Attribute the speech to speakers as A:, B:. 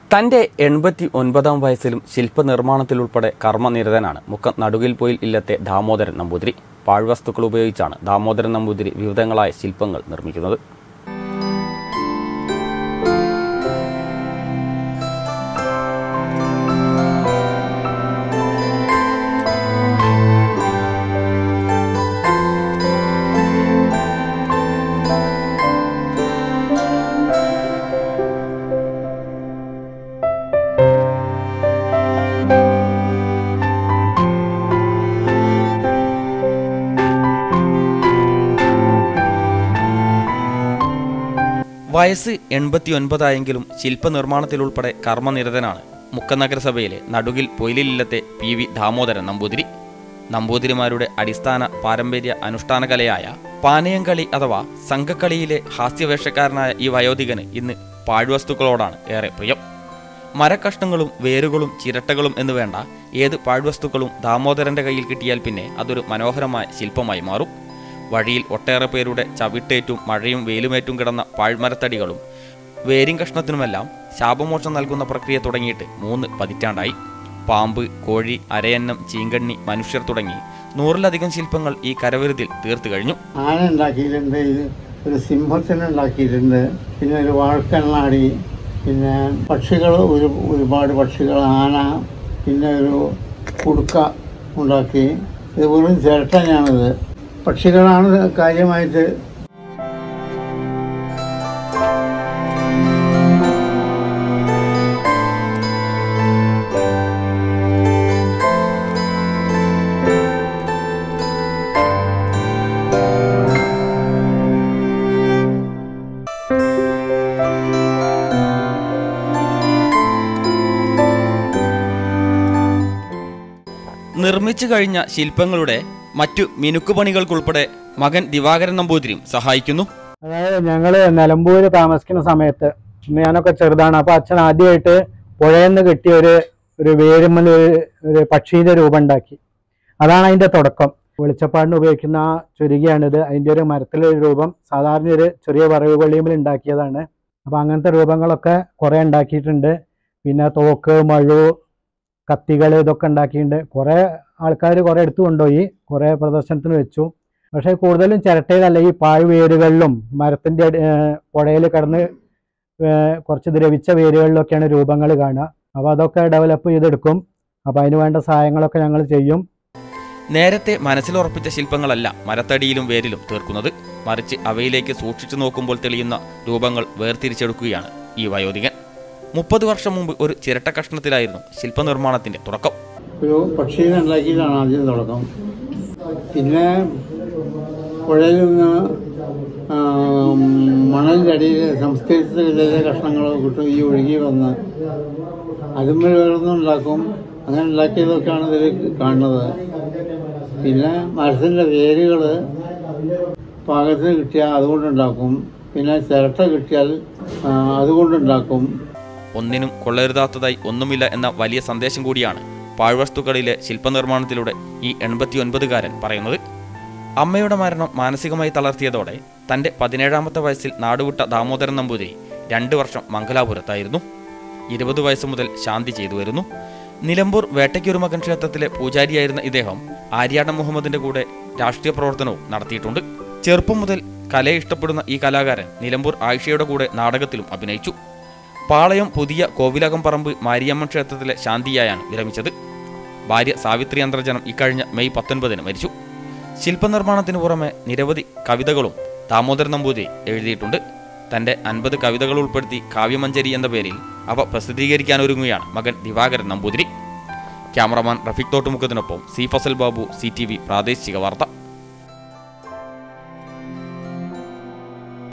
A: തന്റെ എൺപത്തി ഒൻപതാം വയസ്സിലും ശില്പനിർമ്മാണത്തിലുൾപ്പെടെ കർമ്മനിരതനാണ് മുക്കം നടുകിൽ പോയിൽ ഇല്ലത്തെ ദാമോദരൻ നമ്പൂതിരി പാഴ്വസ്തുക്കൾ ഉപയോഗിച്ചാണ് ദാമോദരൻ നമ്പൂതിരി വിവിധങ്ങളായ ശില്പങ്ങൾ നിർമ്മിക്കുന്നത് വയസ്സ് എൺപത്തി ഒൻപതായെങ്കിലും ശില്പനിർമ്മാണത്തിലുൾപ്പെടെ കർമ്മനിരതനാണ് മുക്കം നഗരസഭയിലെ നടുകിൽ പൊയിലില്ലത്തെ പി വി ദാമോദരൻ നമ്പൂതിരി നമ്പൂതിരിമാരുടെ അടിസ്ഥാന പാരമ്പര്യ അനുഷ്ഠാന കലയായ പാനയംകളി അഥവാ സംഘക്കളിയിലെ ഹാസ്യവേഷക്കാരനായ ഈ വയോധികന് ഇന്ന് പാഴ്വസ്തുക്കളോടാണ് ഏറെ പ്രിയം മരക്കഷ്ണങ്ങളും വേരുകളും ചിരട്ടകളും എന്ന് വേണ്ട ഏത് പാഴ്വസ്തുക്കളും ദാമോദരന്റെ കയ്യിൽ കിട്ടിയാൽ പിന്നെ അതൊരു മനോഹരമായ ശില്പമായി മാറും വഴിയിൽ ഒട്ടേറെ പേരുടെ ചവിട്ടേറ്റും മഴയും വെയിലുമേറ്റും കിടന്ന പാഴ്മരത്തടികളും വേരിൻ കഷ്ണത്തിനുമെല്ലാം ശാപമോക്ഷം നൽകുന്ന പ്രക്രിയ തുടങ്ങിയിട്ട് മൂന്ന് പതിറ്റാണ്ടായി പാമ്പ് കോഴി അരയന്നം ചീങ്കണ്ണി മനുഷ്യർ തുടങ്ങി നൂറിലധികം ശില്പങ്ങൾ ഈ കരവിരുതിൽ തീർത്തു കഴിഞ്ഞു
B: ആന ഉണ്ടാക്കിയിട്ടുണ്ട് ഇത് ഒരു സിംഹത്തിന് ഉണ്ടാക്കിയിട്ടുണ്ട് പിന്നെ ഒരു വാഴക്കണ്ണാടി പിന്നെ പക്ഷികൾ ഒരു ഒരുപാട് പക്ഷികൾ ആന പിന്നെ ഒരു കുടുക്ക ഉണ്ടാക്കി ഇത് വെറും ചിരട്ടനാണിത് പക്ഷികളാണ് കാര്യമായിട്ട്
A: നിർമ്മിച്ചു കഴിഞ്ഞ ശില്പങ്ങളുടെ മറ്റു മിനുക്കുപണികൾക്കുൾപ്പെടെ മകൻ ദിവാകരൻ നമ്പൂതിരിയും സഹായിക്കുന്നു
B: അതായത് ഞങ്ങൾ നിലമ്പൂര് താമസിക്കുന്ന സമയത്ത് ഇന്ന് ഞാനൊക്കെ ചെറുതാണ് അപ്പോൾ അച്ഛൻ ആദ്യമായിട്ട് പുഴയിൽ നിന്ന് കിട്ടിയ ഒരു ഒരു വേരുമ്മൽ ഒരു ഒരു പക്ഷീന്റെ രൂപം ഉണ്ടാക്കി അതാണ് അതിന്റെ തുടക്കം വെളിച്ചപ്പാടിന് ഉപയോഗിക്കുന്ന ആ ചുരുകിയാണിത് അതിന്റെ ഒരു മരത്തിലെ ഒരു രൂപം സാധാരണ ഒരു ചെറിയ വറവ് വെള്ളിയുമ്പിൽ ഉണ്ടാക്കിയതാണ് അപ്പോൾ അങ്ങനത്തെ രൂപങ്ങളൊക്കെ കുറേ ഉണ്ടാക്കിയിട്ടുണ്ട് പിന്നെ തോക്ക് മഴു കത്തികൾ ഇതൊക്കെ ഉണ്ടാക്കിയിട്ടുണ്ട് കുറേ ആൾക്കാർ കുറേ എടുത്തു കൊണ്ടുപോയി കുറേ പ്രദർശനത്തിന് വെച്ചു പക്ഷേ കൂടുതലും ചിരട്ടയിലല്ല ഈ പാഴ്വേരുകളിലും മരത്തിൻ്റെ പുഴയിൽ കിടന്ന് ഏഹ് കുറച്ച് ദ്രവിച്ച വേരുകളിലൊക്കെയാണ് രൂപങ്ങൾ കാണുക അപ്പോൾ അതൊക്കെ ഡെവലപ്പ് ചെയ്തെടുക്കും അപ്പോൾ അതിന് വേണ്ട സഹായങ്ങളൊക്കെ ഞങ്ങൾ ചെയ്യും
A: നേരത്തെ മനസ്സിലുറപ്പിച്ച ശില്പങ്ങളല്ല മരത്തടിയിലും വേരിലും തീർക്കുന്നത് മറിച്ച് അവയിലേക്ക് സൂക്ഷിച്ചു നോക്കുമ്പോൾ തെളിയുന്ന രൂപങ്ങൾ വേർതിരിച്ചെടുക്കുകയാണ് ഈ വയോധികൻ മുപ്പത് വർഷം മുമ്പ് ഒരു ചിരട്ട കഷ്ണത്തിലായിരുന്നു ശില്പനിർമ്മാണത്തിന്റെ തുടക്കം
B: ഒരു പക്ഷീനെ ഉണ്ടാക്കിയിട്ടാണ് ആദ്യം തുടക്കം പിന്നെ പുഴയിൽ നിന്ന് ആ, മണലിൻ്റെ അടിയിൽ സംസ്കരിച്ച ഇതിലെ കഷ്ണങ്ങൾ കിട്ടും ഈ ഒഴുകി വന്ന് അതും വേറൊന്നും ഉണ്ടാക്കും അങ്ങനെ ഉണ്ടാക്കിയതൊക്കെയാണ് ഇതിൽ കാണുന്നത് പിന്നെ മരത്തിൻ്റെ വേരുകൾ പാകത്തിന് കിട്ടിയാൽ അതുകൊണ്ടുണ്ടാക്കും പിന്നെ ചിരട്ട കിട്ടിയാൽ ആ, അതുകൊണ്ടുണ്ടാക്കും
A: ഒന്നിനും കൊള്ളരുതാത്തതായി ഒന്നുമില്ല എന്ന വലിയ സന്ദേശം കൂടിയാണ് പാഴ്വസ്തുക്കളിലെ ശില്പനിർമ്മാണത്തിലൂടെ ഈ എൺപത്തിയൊൻപതുകാരൻ പറയുന്നത് അമ്മയുടെ മരണം മാനസികമായി തളർത്തിയതോടെ തന്റെ പതിനേഴാമത്തെ വയസ്സിൽ നാടുവിട്ട ദാമോദരൻ നമ്പൂതിരി രണ്ടു വർഷം മംഗലാപുരത്തായിരുന്നു ഇരുപത് വയസ്സ് മുതൽ ശാന്തി ചെയ്തു വരുന്നു നിലമ്പൂർ വേട്ടയ്ക്കൊരുമകൻ ക്ഷേത്രത്തിലെ പൂജാരിയായിരുന്ന ഇദ്ദേഹം ആര്യാടൻ മുഹമ്മദിന്റെ കൂടെ രാഷ്ട്രീയ പ്രവർത്തനവും നടത്തിയിട്ടുണ്ട് ചെറുപ്പം മുതൽ കലയെ ഇഷ്ടപ്പെടുന്ന ഈ കലാകാരൻ നിലമ്പൂർ ആയിഷയുടെ കൂടെ നാടകത്തിലും അഭിനയിച്ചു പാളയം പുതിയ കോവിലകം പറമ്പ് മാരിയമ്മൻ ക്ഷേത്രത്തിലെ ശാന്തിയായാണ് വിരമിച്ചത് ഭാര്യ സാവിത്രി അന്തർജനം ഇക്കഴിഞ്ഞ മെയ് പത്തൊൻപതിന് മരിച്ചു ശില്പനിർമ്മാണത്തിന് പുറമെ നിരവധി കവിതകളും ദാമോദരൻ നമ്പൂതിരി എഴുതിയിട്ടുണ്ട് തന്റെ അൻപത് കവിതകൾ ഉൾപ്പെടുത്തി കാവ്യമഞ്ജരി എന്ന പേരിൽ അവ പ്രസിദ്ധീകരിക്കാനൊരുങ്ങുകയാണ് മകൻ ദിവാകരൻ നമ്പൂതിരി ക്യാമറമാൻ റഫീഖ് തോട്ടുമുഖത്തിനൊപ്പം C Fazal Babu C T V പ്രാദേശിക വാർത്ത